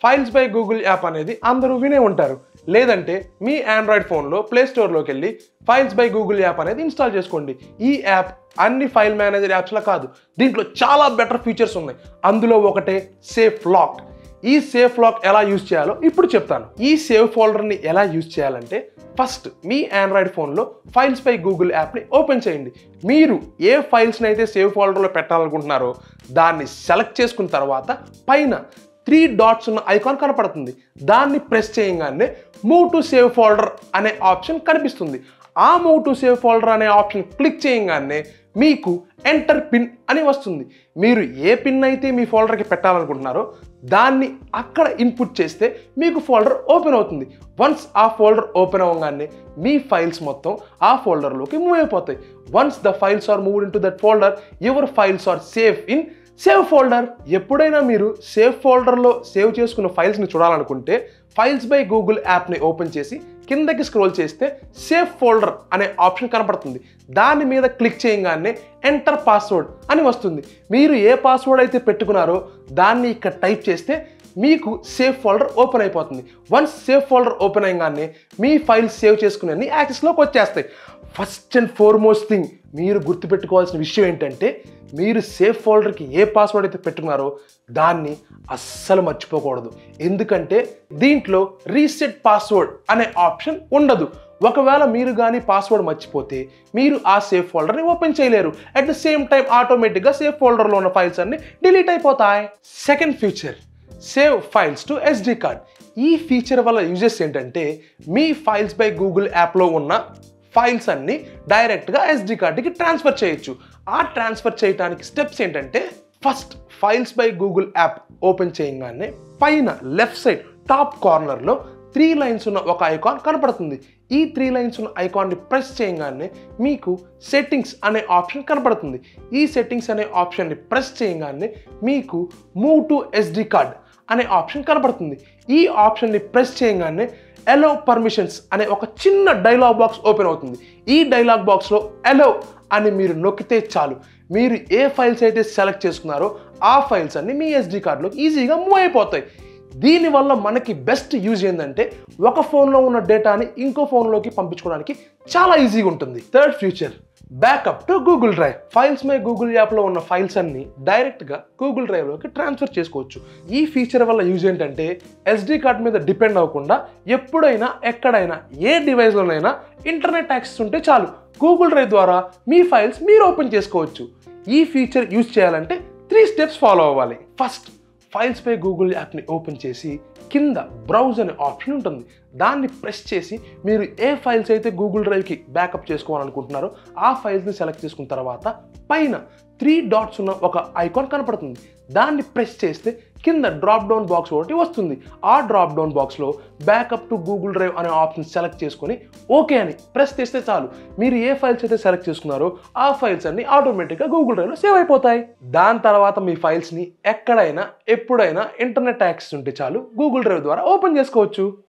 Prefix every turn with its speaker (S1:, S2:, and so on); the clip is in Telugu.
S1: ఫైల్స్ బై గూగుల్ యాప్ అనేది అందరూ వినే ఉంటారు లేదంటే మీ ఆండ్రాయిడ్ ఫోన్లో ప్లే స్టోర్లోకి వెళ్ళి ఫైల్స్ బై గూగుల్ యాప్ అనేది ఇన్స్టాల్ చేసుకోండి ఈ యాప్ అన్ని ఫైల్ మేనేజర్ యాప్స్లా కాదు దీంట్లో చాలా బెటర్ ఫీచర్స్ ఉన్నాయి అందులో ఒకటే సేఫ్ లాక్ ఈ సేఫ్ లాక్ ఎలా యూజ్ చేయాలో ఇప్పుడు చెప్తాను ఈ సేవ్ ఫోల్డర్ని ఎలా యూజ్ చేయాలంటే ఫస్ట్ మీ ఆండ్రాయిడ్ ఫోన్లో ఫైల్స్ పై గూగుల్ యాప్ని ఓపెన్ చేయండి మీరు ఏ ఫైల్స్ని అయితే సేవ్ ఫోల్డర్లో పెట్టాలనుకుంటున్నారో దాన్ని సెలెక్ట్ చేసుకున్న తర్వాత పైన త్రీ డాట్స్ ఉన్న ఐకాన్ కనపడుతుంది దాన్ని ప్రెస్ చేయగానే మూవ్ టు సేవ్ ఫోల్డర్ అనే ఆప్షన్ కనిపిస్తుంది ఆ మూవ్ టు సేవ్ ఫోల్డర్ అనే ఆప్షన్ క్లిక్ చేయగానే మీకు ఎంటర్ పిన్ అని వస్తుంది మీరు ఏ పిన్ అయితే మీ ఫోల్డర్కి పెట్టాలనుకుంటున్నారో దాన్ని అక్కడ ఇన్పుట్ చేస్తే మీకు ఫోల్డర్ ఓపెన్ అవుతుంది వన్స్ ఆ ఫోల్డర్ ఓపెన్ అవ్వగానే మీ ఫైల్స్ మొత్తం ఆ ఫోల్డర్లోకి మూవ్ అయిపోతాయి once the files are move into that folder your files are safe in save folder ఎప్పుడైనా మీరు సేవ్ ఫోల్డర్లో సేవ్ చేసుకున్న ఫైల్స్ని చూడాలనుకుంటే ఫైల్స్ బై గూగుల్ యాప్ని ఓపెన్ చేసి కిందకి స్క్రోల్ చేస్తే సేఫ్ ఫోల్డర్ అనే ఆప్షన్ కనపడుతుంది దాని మీద క్లిక్ చేయగానే ఎంటర్ పాస్వర్డ్ అని వస్తుంది మీరు ఏ పాస్వర్డ్ అయితే పెట్టుకున్నారో దాన్ని ఇక్కడ టైప్ చేస్తే మీకు సేఫ్ ఫోల్డర్ ఓపెన్ అయిపోతుంది వన్స్ సేఫ్ ఫోల్డర్ ఓపెన్ అయ్యగానే మీ ఫైల్స్ సేవ్ చేసుకునే యాక్సెస్లోకి వచ్చేస్తాయి ఫస్ట్ అండ్ ఫార్మోస్ట్ థింగ్ మీరు గుర్తుపెట్టుకోవాల్సిన విషయం ఏంటంటే మీరు సేఫ్ ఫోల్డర్కి ఏ పాస్వర్డ్ అయితే పెట్టుకున్నారో దాన్ని అస్సలు మర్చిపోకూడదు ఎందుకంటే దీంట్లో రీసెట్ పాస్వర్డ్ అనే ఆప్షన్ ఉండదు ఒకవేళ మీరు కానీ పాస్వర్డ్ మర్చిపోతే మీరు ఆ సేఫ్ ఫోల్డర్ని ఓపెన్ చేయలేరు అట్ ద సేమ్ టైం ఆటోమేటిక్గా సేఫ్ ఫోల్డర్లో ఉన్న ఫైల్స్ అన్ని డిలీట్ అయిపోతాయి second feature save files to SD card ఈ ఫీచర్ వల్ల యూజెస్ ఏంటంటే మీ ఫైల్స్ బై గూగుల్ యాప్లో ఉన్న ఫైల్స్ అన్ని డైరెక్ట్గా ఎస్డి కార్డుకి ట్రాన్స్ఫర్ చేయొచ్చు ఆ ట్రాన్స్ఫర్ చేయడానికి స్టెప్స్ ఏంటంటే first files by Google app open చేయగానే పైన లెఫ్ట్ సైడ్ టాప్ కార్నర్లో త్రీ లైన్స్ ఉన్న ఒక ఐకాన్ కనపడుతుంది ఈ త్రీ లైన్స్ ఉన్న ఐకాన్ని ప్రెస్ చేయగానే మీకు సెట్టింగ్స్ అనే ఆప్షన్ కనపడుతుంది ఈ సెట్టింగ్స్ అనే ఆప్షన్ని ప్రెస్ చేయగానే మీకు మూవ్ టు ఎస్డి కార్డ్ అనే ఆప్షన్ కనపడుతుంది ఈ ఆప్షన్ని ప్రెస్ చేయగానే ఎలో పర్మిషన్స్ అనే ఒక చిన్న డైలాగ్ బాక్స్ ఓపెన్ అవుతుంది ఈ డైలాగ్ బాక్స్లో ఎలో అని మీరు నొక్కితే చాలు మీరు ఏ ఫైల్స్ అయితే సెలెక్ట్ చేసుకున్నారో ఆ ఫైల్స్ అన్ని మీ ఎస్డి కార్డులోకి ఈజీగా మూవ్ అయిపోతాయి దీనివల్ల మనకి బెస్ట్ యూజ్ ఏంటంటే ఒక ఫోన్లో ఉన్న డేటాని ఇంకో ఫోన్లోకి పంపించుకోవడానికి చాలా ఈజీగా ఉంటుంది third feature backup to Google Drive files by Google యాప్లో ఉన్న ఫైల్స్ అన్ని డైరెక్ట్గా గూగుల్ డ్రైవ్లోకి ట్రాన్స్ఫర్ చేసుకోవచ్చు ఈ ఫీచర్ వల్ల యూజ్ ఏంటంటే ఎస్డి కార్డ్ మీద డిపెండ్ అవ్వకుండా ఎప్పుడైనా ఎక్కడైనా ఏ డివైస్లోనైనా ఇంటర్నెట్ యాక్సెస్ ఉంటే చాలు గూగుల్ డ్రైవ్ ద్వారా మీ ఫైల్స్ మీరు ఓపెన్ చేసుకోవచ్చు ఈ ఫీచర్ యూజ్ చేయాలంటే త్రీ స్టెప్స్ ఫాలో అవ్వాలి ఫస్ట్ ఫైల్స్ పై గూగుల్ యాప్ని ఓపెన్ చేసి కింద బ్రౌజ్ అనే ఆప్షన్ ఉంటుంది దాన్ని ప్రెస్ చేసి మీరు ఏ ఫైల్స్ అయితే గూగుల్ డ్రైవ్కి బ్యాకప్ చేసుకోవాలనుకుంటున్నారో ఆ ఫైల్స్ని సెలెక్ట్ చేసుకున్న తర్వాత పైన త్రీ డాట్స్ ఉన్న ఒక ఐకాన్ కనపడుతుంది దాన్ని ప్రెస్ చేస్తే కింద డ్రాప్ డౌన్ బాక్స్ ఒకటి వస్తుంది ఆ డ్రాప్ డౌన్ బాక్స్లో బ్యాకప్ టు గూగుల్ డ్రైవ్ అనే ఆప్షన్ సెలెక్ట్ చేసుకొని ఓకే అని ప్రెస్ చేస్తే చాలు మీరు ఏ ఫైల్స్ అయితే సెలెక్ట్ చేసుకున్నారో ఆ ఫైల్స్ అన్ని ఆటోమేటిక్గా గూగుల్ డ్రైవ్లో సేవ్ అయిపోతాయి దాని తర్వాత మీ ఫైల్స్ని ఎక్కడైనా ఎప్పుడైనా ఇంటర్నెట్ యాక్సెస్ ఉంటే చాలు గూగుల్ డ్రైవ్ ద్వారా ఓపెన్ చేసుకోవచ్చు